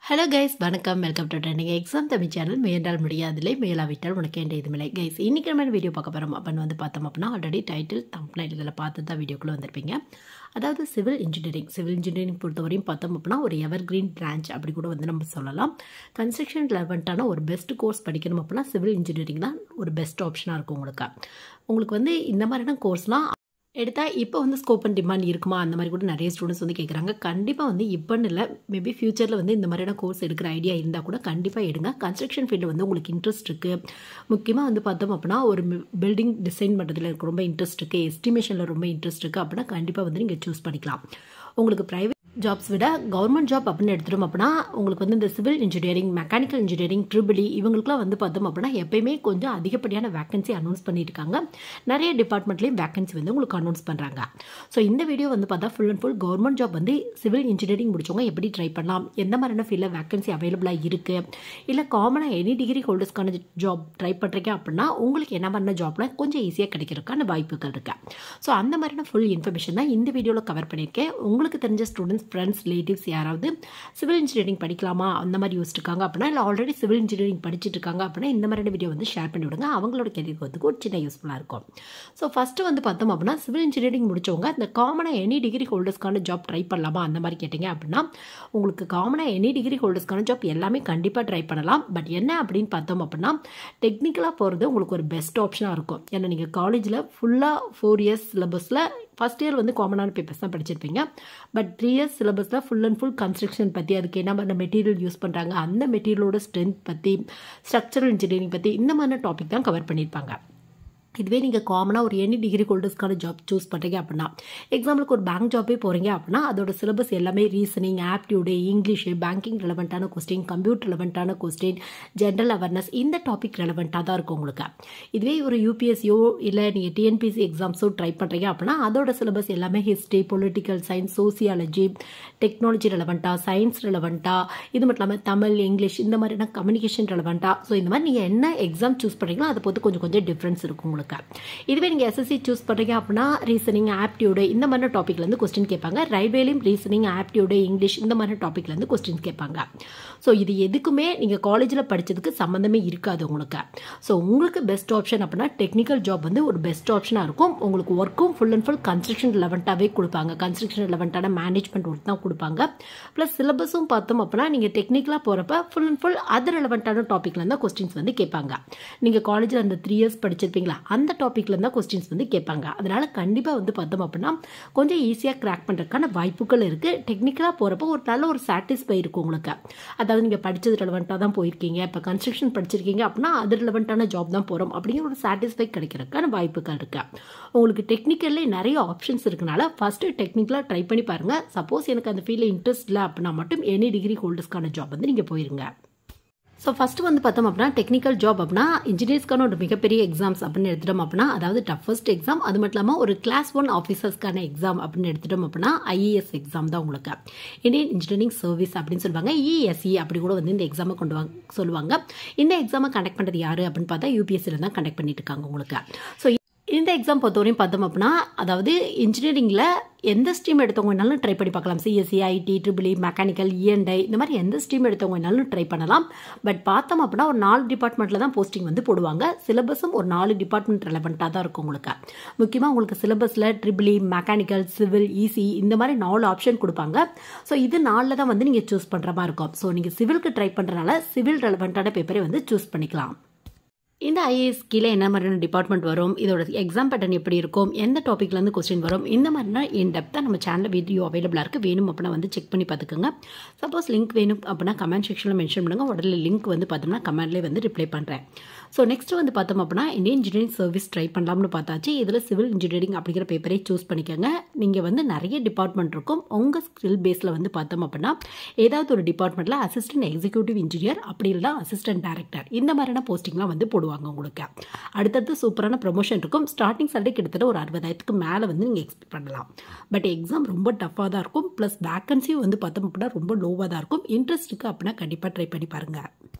hello guys வணக்கம் welcome to trending exam Tamil channel முயன்றால் முடியாதில்லை முயலாவிட்டால் உனக்கு என்ற இதுமில்லை கைஸ் இன்றைக்கி நம்ம வீடியோ பார்க்க போகிறோம் அப்படின்னு வந்து பார்த்தோம் அப்படின்னா ஆல்ரெடி டைட்டில் தம்ப்னைல் இதில் பார்த்து தான் வீடியோக்குள்ளே வந்திருப்பீங்க அதாவது சிவில் இன்ஜினியரிங் சிவில் இன்ஜினியரிங் பொறுத்தவரையும் பார்த்தோம் அப்படின்னா ஒரு எவர் கிரீன் பிரான்ச் அப்படி கூட வந்து நம்ம சொல்லலாம் கன்ஸ்ட்ரக்ஷன் லெவன்ட்டான ஒரு பெஸ்ட் கோர்ஸ் படிக்கணும் அப்படின்னா சிவில் இன்ஜினியரிங் தான் ஒரு பெஸ்ட் ஆப்ஷனாக இருக்கும் உங்களுக்கு உங்களுக்கு வந்து இந்த மாதிரியான கோர்ஸ்லாம் எடுத்தால் இப்போ வந்து ஸ்கோப் அண்ட் டிமாண்ட் இருக்குமா அந்த மாதிரி கூட நிறைய ஸ்டூடெண்ட்ஸ் வந்து கேட்குறாங்க கண்டிப்பாக வந்து இப்போன்னு இல்லை மேபி ஃப்யூச்சரில் வந்து இந்த மாதிரியான கோர்ஸ் எடுக்கிற ஐடியா இருந்தால் கூட கண்டிப்பாக எடுங்க கன்ஸ்ட்ரக்ஷன் ஃபீல்டில் வந்து உங்களுக்கு இன்ட்ரெஸ்ட் இருக்குது முக்கியமாக வந்து பார்த்தோம் அப்படின்னா ஒரு பில்டிங் டிசைன் பண்ணுறதுல எனக்கு ரொம்ப இன்ட்ரெஸ்ட் இருக்குது எஸ்டிமேஷனில் ரொம்ப இன்ட்ரெஸ்ட் இருக்குது அப்படின்னா கண்டிப்பாக வந்து நீங்கள் சூஸ் பண்ணிக்கலாம் உங்களுக்கு ப்ரைவேட் ஜாப்ஸ் விட கவர்மெண்ட் ஜாப் அப்படின்னு எடுத்துட்டோம் அப்படின்னா உங்களுக்கு வந்து இந்த civil engineering mechanical engineering triple E இவங்களுக்குலாம் வந்து பார்த்தோம் அப்படின்னா எப்பயுமே கொஞ்சம் அதிகப்படியான வேகன்சி அனௌன்ஸ் பண்ணியிருக்காங்க நிறைய டிபார்ட்மெண்ட்லேயும் வேகன்சி வந்து உங்களுக்கு அனௌன்ஸ் பண்ணுறாங்க ஸோ இந்த வீடியோ வந்து பார்த்தா full and full government job வந்து சிவில் இன்ஜினியரிங் முடிச்சவங்க எப்படி ட்ரை பண்ணலாம் எந்த மாதிரியான ஃபீல்டில் வேகன்சி அவைலபிளாக இருக்குது இல்லை காமனாக எனி டிகிரி ஹோல்டர்ஸ்க்கான ஜாப் ட்ரை பண்ணுறீங்க அப்படின்னா உங்களுக்கு என்ன மாதிரியான ஜாப்லாம் கொஞ்சம் ஈஸியாக கிடைக்கிறதுக்கான வாய்ப்புகள் இருக்கு ஸோ அந்த மாதிரியான ஃபுல் இன்ஃபர்மேஷன் தான் இந்த வீடியோவில் கவர் பண்ணியிருக்கேன் உங்களுக்கு தெரிஞ்ச ஸ்டூடெண்ட்ஸ் ஃப்ரெண்ட்ஸ் ரிலேட்டிவ்ஸ் யாராவது சிவில் இன்ஜினியரிங் படிக்கலாமா அந்த மாதிரி யோசிச்சிருக்காங்க அப்படின்னா இல்லை ஆல்ரெடி சிவில் இன்ஜினியரிங் படிச்சுட்டு இருக்காங்க அப்படின்னா இந்த மாதிரியான வீடியோ வந்து ஷேர் பண்ணி விடுங்க அவங்களோட கெரியருக்கு வந்து ஒரு சின்ன யூஸ்ஃபுல்லாக இருக்கும் ஸோ ஃபஸ்ட்டு வந்து பார்த்தோம் அப்படின்னா சிவில் இன்ஜினியரிங் முடிச்சவங்க இந்த காமனாக எனி டிகிரி ஹோல்டர்ஸ்க்கான ஜாப் ட்ரை பண்ணலாமா அந்த மாதிரி கேட்டிங்க அப்படின்னா உங்களுக்கு காமனாக எனி டிகிரி ஹோல்டர்ஸ்க்கான ஜாப் எல்லாமே கண்டிப்பாக ட்ரை பண்ணலாம் பட் என்ன அப்படின்னு பார்த்தோம் அப்படின்னா டெக்னிக்கலாக போகிறது உங்களுக்கு ஒரு பெஸ்ட் ஆப்ஷனாக இருக்கும் ஏன்னா நீங்கள் காலேஜில் ஃபுல்லாக ஃபோர் இயர்ஸ் சிலபஸில் ஃபஸ்ட் இயர் வந்து காமனான பேப்பர்ஸ் தான் படிச்சிருப்பீங்க பட் த்ரீ இயர்ஸ் சிலபஸில் ஃபுல் அண்ட் ஃபுல் கன்ஸ்ட்ரக்ஷன் பற்றி அதுக்கு என்ன பண்ண மெட்டீரியல் யூஸ் பண்ணுறாங்க அந்த மெட்டீரியலோட ஸ்ட்ரென்த் பற்றி ஸ்ட்ரக்சரல் இன்ஜினியரிங் பற்றி இந்த மாதிரி டாபிக் தான் கவர் பண்ணியிருப்பாங்க இதுவே நீங்கள் காமனாக ஒரு எனி டிகிரி ஹோல்டர்ஸ்க்கான ஜாப் சூஸ் பண்ணுறீங்க அப்படின்னா எக்ஸாம்பிளுக்கு ஒரு பேங்க் ஜாப்பே போகிறீங்க அப்படின்னா அதோட சிலபஸ் எல்லாமே ரீசனிங் ஆப்டியூடு இங்கிலீஷு பேங்கிங் ரெலவெண்ட்டான கொஸ்டின் கம்ப்யூட்டர் ரெலவெண்ட்டான கொஸ்டின் ஜென்ரல் அவேர்னஸ் இந்த டாபிக் ரெலவெண்ட்டாக தான் இருக்கும் உங்களுக்கு இதுவே ஒரு யூபிஎஸ்சியோ இல்லை நீங்கள் டிஎன்பிசி எக்ஸாம்ஸோ ட்ரை பண்ணுறீங்க அப்படின்னா அதோட சிலபஸ் எல்லாமே history political science sociology technology ரெலவெண்ட்டாக சயின்ஸ் ரெலவெண்ட்டாக இது மட்டும் இல்லாமல் தமிழ் இங்கிலீஷ் இந்த மாதிரியான கம்யூனிகேஷன் ரெலவெண்ட்டாக ஸோ இந்த மாதிரி நீங்கள் என்ன எக்ஸாம் சூஸ் பண்ணுறீங்களோ அதை பொறுத்து கொஞ்சம் கொஞ்சம் டிஃப்ரென்ஸ் இருக்கும் உங்களுக்கு இதுவே நீங்கள் எஸ்எஸ்சி சூஸ் பண்ணுறீங்க அப்படின்னா ரீசனிங் ஆப்டியூடு இந்த மாதிரி டாப்பிக்லேருந்து கொஸ்டின் கேட்பாங்க ரயில்வேலையும் ரீசனிங் ஆப்டியூடு இங்கிலீஷ் இந்த மாதிரி டாப்பிக்லேருந்து கொஸ்டின் கேட்பாங்க ஸோ இது எதுக்குமே நீங்கள் காலேஜில் படித்ததுக்கு சம்மந்தமே இருக்காது உங்களுக்கு ஸோ உங்களுக்கு பெஸ்ட் ஆப்ஷன் அப்படின்னா டெக்னிக்கல் ஜாப் வந்து ஒரு பெஸ்ட் ஆப்ஷனாக இருக்கும் உங்களுக்கு ஒர்க்கும் ஃபுல் அண்ட் ஃபுல் கன்ஸ்ட்ரக்ஷன் லெவன்ட்டாகவே கொடுப்பாங்க கன்ஸ்ட்ரக்ஷன் லெவன்ட்டான மேனேஜ்மெண்ட் ஒர்க் தான் கொடுப்பாங்க ப்ளஸ் சிலபஸும் பார்த்தோம் அப்படின்னா நீங்கள் டெக்னிக்கலாக போகிறப்ப ஃபுல் அண்ட் ஃபுல் அது ரெலவெண்ட்டான டாப்பிக்லேருந்து கொஸ்டின்ஸ் வந்து கேட்பாங்க நீங்கள் காலேஜில் அந்த த்ரீ இயர்ஸ் படிச்சிருப்பீங்களா அந்த டாப்பிக்ல தான் கொஸ்டின்ஸ் வந்து கேட்பாங்க அதனால கண்டிப்பாக வந்து பார்த்தோம் அப்படின்னா கொஞ்சம் ஈஸியாக கிராக் பண்ணுறதுக்கான வாய்ப்புகள் இருக்குது டெக்னிக்கலாக போகிறப்போ ஒரு நல்ல ஒரு சாட்டிஸ்ஃபை இருக்கும் உங்களுக்கு அதாவது நீங்கள் படித்தது ரெலவெண்ட்டாக தான் போயிருக்கீங்க இப்போ கன்ஸ்ட்ரக்ஷன் படிச்சிருக்கீங்க அப்படின்னா அது ரெலவெண்ட்டான ஜாப் தான் போகிறோம் அப்படிங்கிற ஒரு சாட்டிஸ்ஃபை கிடைக்கிறதுக்கான வாய்ப்புகள் இருக்கு உங்களுக்கு டெக்னிக்கல்லே நிறைய ஆப்ஷன்ஸ் இருக்கனால ஃபஸ்ட்டு டெக்னிக்கலாக ட்ரை பண்ணி பாருங்கள் சப்போஸ் எனக்கு அந்த ஃபீல்டில் இன்ட்ரெஸ்ட் இல்லை அப்படின்னா மட்டும் எனி டிகிரி ஹோல்டர்ஸ்க்கான ஜாப் வந்து நீங்கள் போயிருங்க ஸோ ஃபஸ்ட்டு வந்து பார்த்தோம் அப்படின்னா டெக்னிக்கல் ஜாப் அப்படின்னா இன்ஜினியர்ஸ்க்கான ஒரு மிகப்பெரிய எக்ஸாம்ஸ் அப்படின்னு எடுத்துட்டோம் அப்படின்னா அதாவது டஃபஸ்ட் எக்ஸாம் அது மட்டும் இல்லாமல் ஒரு கிளாஸ் ஒன் ஆஃபீஸர்ஸ்க்கான எக்ஸாம் அப்படின்னு எடுத்துட்டோம் அப்படின்னா ஐஏஎஸ் எக்ஸாம் தான் உங்களுக்கு இந்தியன் இன்ஜினியரிங் சர்வீஸ் அப்படின்னு சொல்லுவாங்க இஎஸ்சி அப்படி கூட வந்து இந்த எக்ஸாமை கொண்டு வாங்க சொல்லுவாங்க இந்த எக்ஸாமை கண்டக்ட் பண்ணுறது யார் அப்படின்னு பார்த்தா யூபிஎஸ்சியில் தான் கண்டக்ட் பண்ணிட்டு இருக்காங்க உங்களுக்கு ஸோ இந்த எக்ஸாம் பொறுத்தவரையும் பார்த்தோம் அப்படின்னா அதாவது இன்ஜினியரிங்கில் எந்த ஸ்ட்ரீம் எடுத்தவங்கனாலும் ட்ரை பண்ணி பார்க்கலாம் CSC IT triple E mechanical E and I இந்த மாதிரி எந்த ஸ்ட்ரீம் எடுத்தவங்கனாலும் ட்ரை பண்ணலாம் பட் பார்த்தோம் அப்படின்னா ஒரு நாலு டிபார்ட்மெண்ட்டில் தான் போஸ்டிங் வந்து போடுவாங்க சிலபஸும் ஒரு நாலு டிபார்ட்மெண்ட் ரெலவெண்ட்டாக தான் இருக்கும் உங்களுக்கு முக்கியமாக உங்களுக்கு சிலபஸில் ட்ரிபிளி மெக்கானிக்கல் சிவில் இசி இந்த மாதிரி நாலு ஆப்ஷன் கொடுப்பாங்க ஸோ இது நாலில் தான் வந்து நீங்கள் சூஸ் பண்ணுற மாதிரி இருக்கும் ஸோ நீங்கள் சிவிலுக்கு ட்ரை பண்ணுறனால சிவில் ரெலவெண்ட்டான பேப்பரை வந்து சூஸ் பண்ணிக்கலாம் இந்த ஐஏஎஸ் கீழே என்ன மாதிரியான டிபார்ட்மெண்ட் வரும் இதோட எக்ஸாம் பேட்டர்ன் எப்படி இருக்கும் எந்த டாப்பிக்லேருந்து கொஸ்டின் வரும் இந்த மாதிரினா இன் டெப்த்தாக நம்ம சேனலில் வீடியோ அவைலபிளாக இருக்குது வேணும் அப்படின்னா வந்து செக் பண்ணி பார்த்துக்கோங்க சப்போஸ் லிங்க் வேணும் அப்படின்னா கமெண்ட் செக்ஷனில் மென்ஷன் பண்ணுங்கள் உடனே லிங்க் வந்து பார்த்தோம்னா கமெண்ட்லேயே வந்து ரிப்ளை பண்ணுறேன் ஸோ நெக்ஸ்ட் வந்து பார்த்தோம் அப்படின்னா இந்தியன் இன்ஜினியரிங் சர்வீஸ் ட்ரை பண்ணலாம்னு பார்த்தாச்சு இதில் சிவில் இன்ஜினியரிங் அப்படிங்கிற பேப்பரை சூஸ் பண்ணிக்கோங்க நீங்கள் வந்து நிறைய டிபார்ட்மெண்ட் இருக்கும் உங்கள் ஸ்கில் பேஸில் வந்து பார்த்தோம் அப்படின்னா ஏதாவது ஒரு டிபார்ட்மெண்ட்டில் அசிஸ்டன்ட் எக்ஸிக்யூட்டிவ் இன்ஜினியர் அப்படி இல்லைனா அசிஸ்டன்ட் டேரக்டர் இந்த மாதிரியான போஸ்டிங்லாம் வந்து போடுவாங்க உங்களுக்கு அடுத்தது சூப்பரான ப்ரொமோஷன் இருக்கும் ஸ்டார்டிங் சேலரி கிட்டத்தட்ட ஒரு அறுபதாயிரத்துக்கு மேலே வந்து நீங்கள் எக்ஸ்பெக்ட் பண்ணலாம் பட் எக்ஸாம் ரொம்ப டஃப்பாக தான் இருக்கும் ப்ளஸ் வேக்கன்சியும் வந்து பார்த்தோம் அப்படின்னா ரொம்ப லோவாக தான் இருக்கும் இன்ட்ரெஸ்ட் இருக்குது அப்படின்னா கண்டிப்பாக ட்ரை பண்ணி பாருங்கள்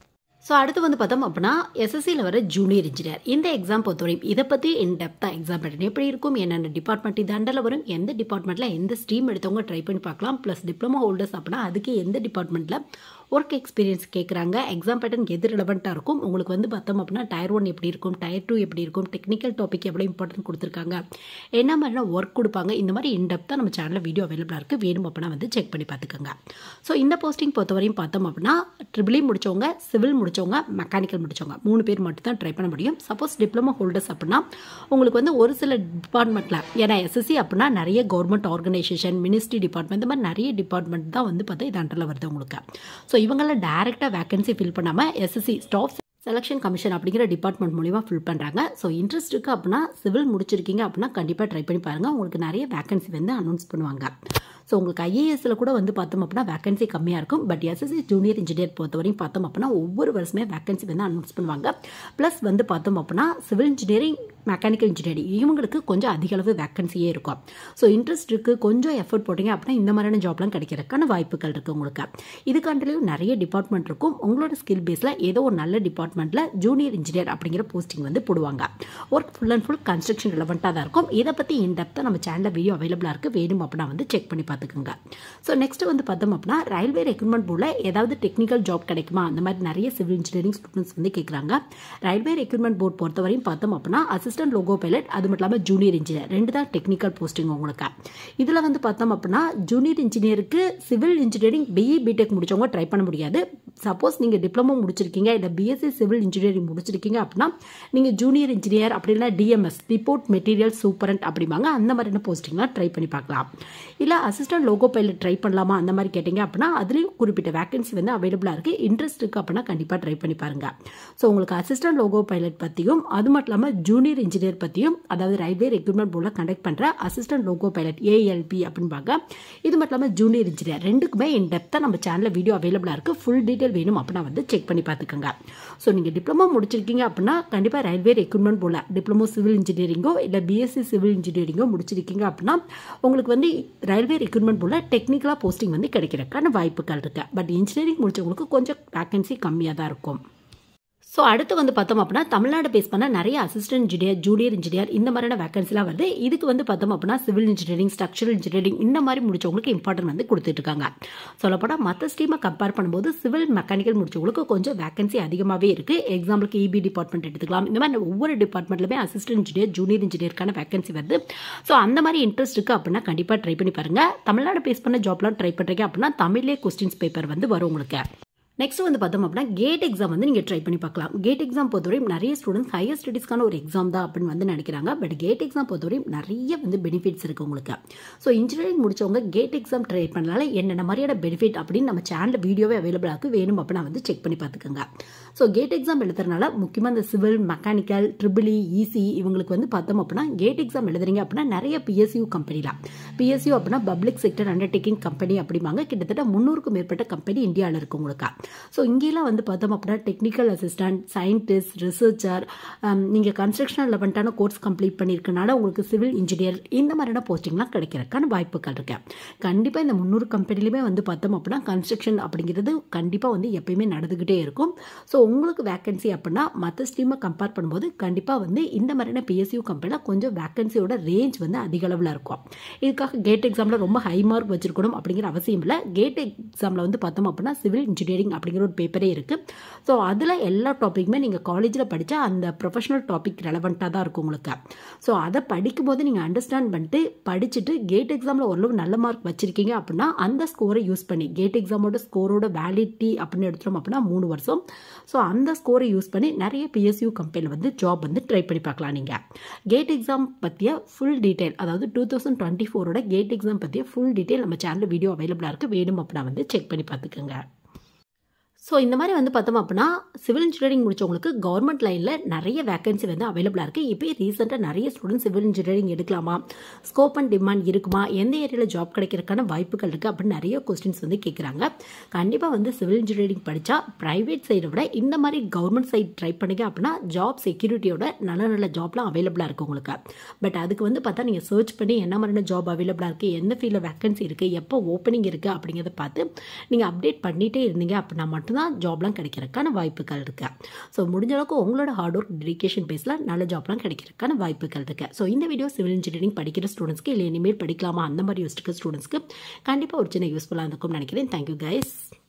ஸோ அடுத்து வந்து பார்த்தோம் அப்படின்னா எஸ்எஸ்சியில் வர ஜூனியர் இன்ஜினியர் இந்த எக்ஸாம் பொறுத்தவரையும் இதை பற்றி இன் டெப்த்தாக எக்ஸாம் பேட்டர்ன் எப்படி இருக்கும் என்னென்ன டிபார்ட்மெண்ட் இது அண்டரில் வரும் எந்த டிபார்ட்மெண்ட்டில் எந்த ஸ்ட்ரீம் எடுத்தவங்க ட்ரை பண்ணி பார்க்கலாம் ப்ளஸ் டிப்ளமோ ஹோல்டர்ஸ் அப்படின்னா அதுக்கு எந்த டிபார்ட்மெண்ட்டில் ஒர்க் எக்ஸ்பீரியன்ஸ் கேட்குறாங்க எக்ஸாம் பேட்டர்ன் எது ரிலவெண்ட்டாக இருக்கும் உங்களுக்கு வந்து பார்த்தோம் அப்படின்னா டயர் ஒன் எப்படி இருக்கும் டயர் டூ எப்படி இருக்கும் டெக்னிக்கல் டாபிக் எவ்வளோ இம்பார்ட்டன்ட் கொடுத்துருக்காங்க என்ன மாதிரியான ஒர்க் கொடுப்பாங்க இந்த மாதிரி இன்டெப்த்தாக நம்ம சேனலில் வீடியோ அவைலபிளாக இருக்குது வேணும் அப்படின்னா வந்து செக் பண்ணி பார்த்துக்கோங்க ஸோ இந்த போஸ்டிங் பொறுத்தவரையும் பார்த்தோம் அப்படின்னா ட்ரிபிளி முடிச்சவங்க சிவில் முடிச்சவங்க மெக்கானிக்கல் முடிச்சவங்க மூணு பேர் மட்டும் தான் ட்ரை பண்ண முடியும் சப்போஸ் டிப்ளமோ ஹோல்டர்ஸ் அப்படின்னா உங்களுக்கு வந்து ஒரு சில டிபார்ட்மெண்ட்டில் ஏன்னா எஸ்எஸ்சி அப்படின்னா நிறைய கவர்மெண்ட் ஆர்கனைசேஷன் மினிஸ்ட்ரி டிபார்ட்மெண்ட் இந்த மாதிரி நிறைய டிபார்ட்மெண்ட் தான் வந்து பார்த்தா இது அண்டரில் வருது உங்களுக்கு ஸோ இவங்களாம் டேரெக்டாக வேகன்சி ஃபில் பண்ணாமல் எஸ்எஸ்சி ஸ்டாஃப் செலெக்ஷன் கமிஷன் அப்படிங்கிற டிபார்ட்மெண்ட் மூலிமா ஃபில் பண்ணுறாங்க ஸோ இன்ட்ரெஸ்ட் இருக்குது அப்படின்னா சிவில் முடிச்சிருக்கீங்க அப்படின்னா கண்டிப்பாக ட்ரை பண்ணி பாருங்கள் உங்களுக்கு நிறைய வேகன்சி வந்து அனௌன்ஸ் பண்ணுவாங்க ஸோ உங்களுக்கு ஐஏஎஸ்சில் கூட வந்து பார்த்தோம் அப்படின்னா வேகன்சி கம்மியாக இருக்கும் பட் எஸ்எஸ்சி ஜூனியர் இன்ஜினியர் பொறுத்தவரையும் பார்த்தோம் அப்படின்னா ஒவ்வொரு வருஷமே வேகன்சி வந்து அனௌன்ஸ் பண்ணுவாங்க ப்ளஸ் வந்து பார்த்தோம் அப்படின்னா சிவில் இன்ஜினியரிங் மெக்கானிக்கல் இன்ஜினியரிங் இவங்களுக்கு கொஞ்சம் அதிக அளவு வேகன்சியே இருக்கும் ஸோ இன்ட்ரெஸ்ட் இருக்குது கொஞ்சம் எஃபர்ட் போட்டிங்க அப்படின்னா இந்த மாதிரியான ஜாப்லாம் கிடைக்கிறதுக்கான வாய்ப்புகள் இருக்குது உங்களுக்கு இதுக்காண்டிலையும் நிறைய டிபார்ட்மெண்ட் இருக்கும் உங்களோட ஸ்கில் பேஸில் ஏதோ ஒரு நல்ல டிபார்ட்மெண்ட்டில் ஜூனியர் இன்ஜினியர் அப்படிங்கிற போஸ்டிங் வந்து போடுவாங்க work full and full construction ரிலவெண்ட்டாக தான் இருக்கும் இதை பற்றி இன் டெப்த்தாக நம்ம சேனலில் வீடியோ அவைலபிளாக இருக்குது வேணும் அப்படின்னா வந்து செக் பண்ணி பார்த்துக்கோங்க ஸோ நெக்ஸ்ட் வந்து பார்த்தோம் அப்படின்னா ரயில்வே ரெக்ரூட்மெண்ட் போர்டில் ஏதாவது டெக்னிக்கல் ஜாப் கிடைக்குமா அந்த மாதிரி நிறைய சிவில் இன்ஜினியரிங் ஸ்டூடெண்ட்ஸ் வந்து கேட்குறாங்க ரயில்வே ரெக்ரூட்மெண்ட் போர்ட் பொறுத்தவரையும் பார்த்தோம் அப்படின்னா அசிஸ்டன்ட் லோகோ பைலட் அது மட்டும் இல்லாமல் ஜூனியர் இன்ஜினியர் ரெண்டு தான் டெக்னிக்கல் போஸ்டிங் உங்களுக்கு இதில் வந்து பார்த்தோம் அப்படின்னா ஜூனியர் இன்ஜினியருக்கு சிவில் இன்ஜினியரிங் பிஇ பிடெக் முடிச்சவங்க ட்ரை பண்ண முடியாது சப்போஸ் நீங்கள் டிப்ளமோ முடிச்சிருக்கீங்க இல்லை பிஎஸ்சி சிவில் இன்ஜினியரிங் முடிச்சிருக்கீங்க அப்படின்னா நீங்கள் ஜூனியர் இன்ஜினியர் அப்படின்னா டிஎம்எஸ் ரிப்போர்ட் மெட்டீரியல் சூப்பரண்ட் அப்படிம்பாங்க அந்த மாதிரியான போஸ்டிங்லாம் ட்ரை பண்ணி பார்க்கலாம் இல்லை அசிஸ்டன்ட் லோகோ பைலட் ட்ரை பண்ணலாமா அந்த மாதிரி கேட்டிங்க அப்படின்னா அதுலேயும் குறிப்பிட்ட வேகன்சி வந்து அவைலபிளாக இருக்குது இன்ட்ரெஸ்ட் இருக்குது அப்படின்னா கண்டிப்பாக ட்ரை பண்ணி பாருங்கள் ஸோ உங்களுக்கு அசிஸ்டன்ட் லோகோ பைலட் பற்றியும் அது மட்டும் இல்லாமல் ஜூனியர் இன்ஜினியர் பற்றியும் அதாவது ரயில்வே ரெக்ரூட்மெண்ட் போர்டில் கண்டக்ட் பண்ணுற அசிஸ்டன்ட் லோகோ பைலட் ஏஎல்பி அப்படின்பாங்க இது மட்டும் இல்லாமல் ஜூனியர் இன்ஜினியர் ரெண்டுக்குமே இன் டெப்த்தாக நம்ம சேனலில் வீடியோ அவைலபிளாக இருக்குது ஃபுல் டீட்டெயில் வேணும் அப்படின்னா வந்து செக் பண்ணி பார்த்துக்கோங்க ஸோ நீங்கள் டிப்ளமோ முடிச்சிருக்கீங்க அப்படின்னா கண்டிப்பாக ரயில்வே ரெக்ரூட்மெண்ட் போல டிப்ளமோ சிவில் இன்ஜினியரிங்கோ இல்லை பிஎஸ்சி சிவில் இன்ஜினியரிங்கோ முடிச்சிருக்கீங்க அப்படின்னா உங்களுக்கு வந்து ரயில்வே ரெக்ரூட்மெண்ட் போல டெக்னிக்கலாக போஸ்டிங் வந்து கிடைக்கிறதுக்கான வாய்ப்புகள் இருக்குது பட் இன்ஜினியரிங் முடிச்சவங்களுக்கு கொஞ்சம் வேகன்சி கம்மியாக தான் இருக்கும் ஸோ அடுத்து வந்து பார்த்தோம் அப்படின்னா தமிழ்நாடு பேஸ் பண்ண நிறைய அசிஸ்டன்ட் இன்ஜினியர் ஜூனியர் இன்ஜினியர் இந்த மாதிரியான வேகன்சிலாம் வருது இதுக்கு வந்து பார்த்தோம் அப்படின்னா சிவில் இன்ஜினியரிங் ஸ்ட்ரக்சரல் இன்ஜினியரிங் இந்த மாதிரி முடிச்சவங்களுக்கு இம்பார்ட்டன்ட் வந்து கொடுத்துட்டு இருக்காங்க சொல்லப்போனால் மற்ற ஸ்ட்ரீமை கம்பேர் பண்ணும்போது சிவில் மெக்கானிக்கல் முடிச்சவங்களுக்கு கொஞ்சம் வேகன்சி அதிகமாகவே இருக்குது எக்ஸாம்பிளுக்கு இபி டிபார்ட்மெண்ட் எடுத்துக்கலாம் இந்த மாதிரி ஒவ்வொரு டிபார்ட்மெண்ட்லுமே அசிஸ்டன்ட் இன்ஜினியர் ஜூனியர் இன்ஜினியருக்கான வேகன்சி வருது ஸோ அந்த மாதிரி இன்ட்ரெஸ்ட் இருக்குது அப்படின்னா கண்டிப்பாக ட்ரை பண்ணி பாருங்கள் தமிழ்நாடு பேஸ் பண்ண ஜாப்லாம் ட்ரை பண்ணுறீங்க அப்படின்னா தமிழ்லேயே கொஸ்டின்ஸ் பேப்பர் வந்து வரும் உங்களுக்கு நெக்ஸ்ட் வந்து பார்த்தோம் அப்படின்னா கேட் எக்ஸாம் வந்து நீங்கள் ட்ரை பண்ணி பார்க்கலாம் கேட் எக்ஸாம் பொறுத்தவரையும் நிறைய ஸ்டூடெண்ட்ஸ் ஹையர் ஸ்டடீஸ்க்கான ஒரு எக்ஸாம் தான் அப்படின்னு வந்து நினைக்கிறாங்க பட் கேட் எக்ஸாம் பொறுத்தவரையும் நிறைய வந்து பெனிஃபிட்ஸ் இருக்குது உங்களுக்கு ஸோ இன்ஜினியரிங் முடிச்சவங்க கேட் எக்ஸாம் ட்ரை பண்ணனால என்னென்ன மாதிரியான பெனிஃபிட் அப்படின்னு நம்ம சேனலில் வீடியோவே அவைலபிளாக இருக்குது வேணும் அப்படின்னா வந்து செக் பண்ணி பார்த்துக்கோங்க ஸோ கேட் எக்ஸாம் எழுதுறதுனால முக்கியமாக இந்த சிவில் மெக்கானிக்கல் ட்ரிபிளி இசி இவங்களுக்கு வந்து பார்த்தோம் அப்படின்னா கேட் எக்ஸாம் எழுதுறீங்க அப்படின்னா நிறைய பிஎஸ்யூ கம்பெனிலாம் பிஎஸ்யூ அப்படின்னா பப்ளிக் செக்டர் அண்டர்டேக்கிங் கம்பெனி அப்படிம்பாங்க கிட்டத்தட்ட முந்நூறுக்கும் மேற்பட்ட கம்பெனி இந்தியாவில் இருக்கு உங்களுக்கு ஸோ இங்கேலாம் வந்து பார்த்தோம் அப்படின்னா டெக்னிக்கல் அசிஸ்டன்ட் சயின்டிஸ்ட் ரிசர்ச்சர் நீங்கள் கன்ஸ்ட்ரக்ஷன் லெவன்ட்டான கோர்ஸ் கம்ப்ளீட் பண்ணியிருக்கனால உங்களுக்கு சிவில் இன்ஜினியர் இந்த மாதிரியான போஸ்டிங்லாம் கிடைக்கிறதுக்கான வாய்ப்புகள் இருக்கு கண்டிப்பாக இந்த முந்நூறு கம்பெனிலுமே வந்து பார்த்தோம் அப்படின்னா கன்ஸ்ட்ரக்ஷன் அப்படிங்கிறது கண்டிப்பாக வந்து எப்பயுமே நடந்துக்கிட்டே இருக்கும் ஸோ உங்களுக்கு வேக்கன்சி அப்படின்னா மற்ற ஸ்ட்ரீமை கம்பேர் பண்ணும்போது கண்டிப்பாக வந்து இந்த மாதிரியான பிஎஸ்யூ கம்பெனியில் கொஞ்சம் வேக்கன்சியோட ரேஞ்ச் வந்து அதிக அளவில் இருக்கும் இதுக்காக கேட் எக்ஸாமில் ரொம்ப ஹை மார்க் வச்சிருக்கணும் அப்படிங்கிற அவசியம் இல்லை கேட் எக்ஸாமில் வந்து பார்த்தோம் அப்படின்னா சிவில் இன்ஜினியரிங் அப்படிங்கிற ஒரு பேப்பரே இருக்குது ஸோ அதில் எல்லா டாப்பிக்குமே நீங்கள் காலேஜில் படித்தா அந்த ப்ரொஃபஷனல் டாபிக் ரெலவெண்ட்டாக தான் இருக்கும் உங்களுக்கு ஸோ அதை படிக்கும்போது நீங்கள் அண்டர்ஸ்டாண்ட் பண்ணிட்டு படிச்சுட்டு கேட் எக்ஸாமில் ஓரளவு நல்ல மார்க் வச்சிருக்கீங்க அப்படின்னா அந்த ஸ்கோரை யூஸ் பண்ணி கேட் எக்ஸாமோட ஸ்கோரோட வேலிடிட்டி அப்படின்னு எடுத்துட்டோம் அப்படின்னா மூணு வருஷம் ஸோ அந்த ஸ்கோரை யூஸ் பண்ணி நிறைய பிஎஸ்யூ கம்பெனியில் வந்து ஜாப் வந்து ட்ரை பண்ணி பார்க்கலாம் நீங்கள் கேட் எக்ஸாம் பற்றிய ஃபுல் டீட்டெயில் அதாவது டூ தௌசண்ட் டுவெண்ட்டி ஃபோரோட கேட் எக்ஸாம் பற்றிய ஃபுல் டீட்டெயில் நம்ம சேனலில் வீடியோ அவைலபிளாக இருக்குது வேணும் அப்படின்னா வந்து செக் பண்ணி பார்த்துக்கோங்க ஸோ இந்த மாதிரி வந்து பார்த்தோம் அப்படின்னா சிவில் இன்ஜினியரிங் முடிச்சவங்களுக்கு கவர்மெண்ட் லைனில் நிறைய வேகன்சி வந்து அவைலபிளாக இருக்குது இப்போ ரீசெண்டாக நிறைய ஸ்டூடெண்ட் சிவில் இன்ஜினியரிங் எடுக்கலாமா ஸ்கோப் அண்ட் டிமாண்ட் இருக்குமா எந்த ஏரியாவில் ஜாப் கிடைக்கிறதுக்கான வாய்ப்புகள் இருக்குது அப்படின்னு நிறைய கொஸ்டின்ஸ் வந்து கேட்குறாங்க கண்டிப்பாக வந்து சிவில் இன்ஜினியரிங் படித்தா ப்ரைவேட் சைடை விட இந்த மாதிரி கவர்மெண்ட் சைட் ட்ரை பண்ணிங்க அப்படின்னா ஜாப் செக்யூரிட்டியோட நல்ல நல்ல ஜாப்லாம் அவைலபிளாக இருக்குது உங்களுக்கு பட் அதுக்கு வந்து பார்த்தா நீங்கள் சர்ச் பண்ணி என்ன மாதிரியான ஜாப் அவைலபிளாக இருக்குது எந்த ஃபீல்டில் வேகன்சி இருக்குது எப்போ ஓப்பனிங் இருக்குது அப்படிங்கிறத பார்த்து நீங்கள் அப்டேட் பண்ணிகிட்டே இருந்தீங்க அப்படின்னா மட்டும் மட்டும்தான் ஜாப்லாம் கிடைக்கிறதுக்கான வாய்ப்புகள் இருக்கு ஸோ முடிஞ்ச அளவுக்கு உங்களோட ஹார்ட் ஒர்க் டெடிகேஷன் பேஸில் நல்ல ஜாப்லாம் கிடைக்கிறதுக்கான வாய்ப்புகள் இருக்கு ஸோ இந்த வீடியோ சிவில் இன்ஜினியரிங் படிக்கிற ஸ்டூடெண்ட்ஸ்க்கு இல்லை இனிமேல் படிக்கலாமா அந்த மாதிரி யோசிச்சுக்க ஸ்டூடெண்ட்ஸ்க்கு கண்டிப்பாக ஒரு சின்ன யூஸ்ஃபுல்லாக இருக்கும்னு நினைக்கிறேன் தேங்க்யூ கைஸ்